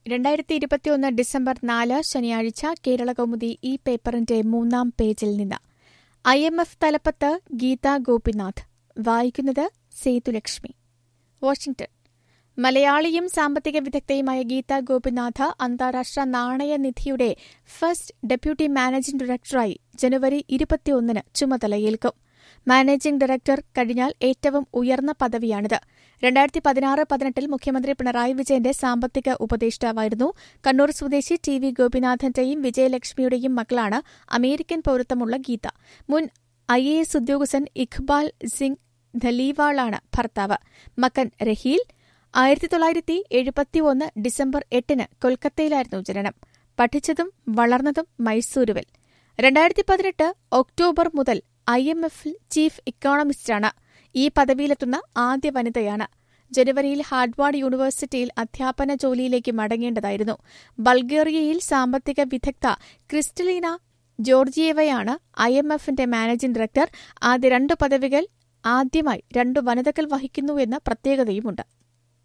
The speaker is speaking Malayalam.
രണ്ടായിരത്തി ഇരുപത്തിയൊന്ന് ഡിസംബർ നാല് ശനിയാഴ്ച കേരളകൗമുദി ഈ പേപ്പറിന്റെ മൂന്നാം പേജിൽ നിന്ന് ഐ എം എഫ് തലപ്പത്ത് ഗീത ഗോപിനാഥ് വായിക്കുന്നത് സേതുലക്ഷ്മി വാഷിംഗ്ടൺ മലയാളിയും സാമ്പത്തിക വിദഗ്ധയുമായ ഗീത ഗോപിനാഥ് അന്താരാഷ്ട്ര നാണയനിധിയുടെ ഫസ്റ്റ് ഡെപ്യൂട്ടി മാനേജിംഗ് ഡയറക്ടറായി ജനുവരി ഇരുപത്തിയൊന്നിന് ചുമതലയേൽക്കും മാനേജിംഗ് ഡയറക്ടർ കഴിഞ്ഞാൽ ഏറ്റവും ഉയർന്ന പദവിയാണിത് രണ്ടായിരത്തി പതിനാറ് പതിനെട്ടിൽ മുഖ്യമന്ത്രി പിണറായി വിജയന്റെ സാമ്പത്തിക ഉപദേഷ്ടാവായിരുന്നു കണ്ണൂർ സ്വദേശി ടി വി ഗോപിനാഥന്റെയും വിജയലക്ഷ്മിയുടെയും മകളാണ് അമേരിക്കൻ പൌരത്വമുള്ള ഗീത മുൻ ഐ എ എസ് ഉദ്യോഗസ്ഥൻ ഇഖ്ബാൽ സിംഗ് ധലീവാളാണ് ഭർത്താവ് മകൻ രഹീൽ ആയിരത്തി തൊള്ളായിരത്തി എഴുപത്തിയൊന്ന് ഡിസംബർ എട്ടിന് കൊൽക്കത്തയിലായിരുന്നു ജനനം പഠിച്ചതും വളർന്നതും മൈസൂരുവിൽ രണ്ടായിരത്തി പതിനെട്ട് ഒക്ടോബർ മുതൽ ഐ എം എഫിൽ ചീഫ് ഇക്കോണമിസ്റ്റാണ് ഈ പദവിയിലെത്തുന്ന ആദ്യ വനിതയാണ് ജനുവരിയിൽ ഹാർഡ്വാർഡ് യൂണിവേഴ്സിറ്റിയിൽ അധ്യാപന ജോലിയിലേക്ക് മടങ്ങേണ്ടതായിരുന്നു ബൾഗേറിയയിൽ സാമ്പത്തിക വിദഗ്ധ ക്രിസ്റ്റലീന ജോർജിയേവയാണ് ഐ എം എഫിന്റെ മാനേജിംഗ് ഡയറക്ടർ ആദ്യ രണ്ട് പദവികൾ ആദ്യമായി രണ്ടു വനിതകൾ വഹിക്കുന്നുവെന്ന പ്രത്യേകതയുമുണ്ട്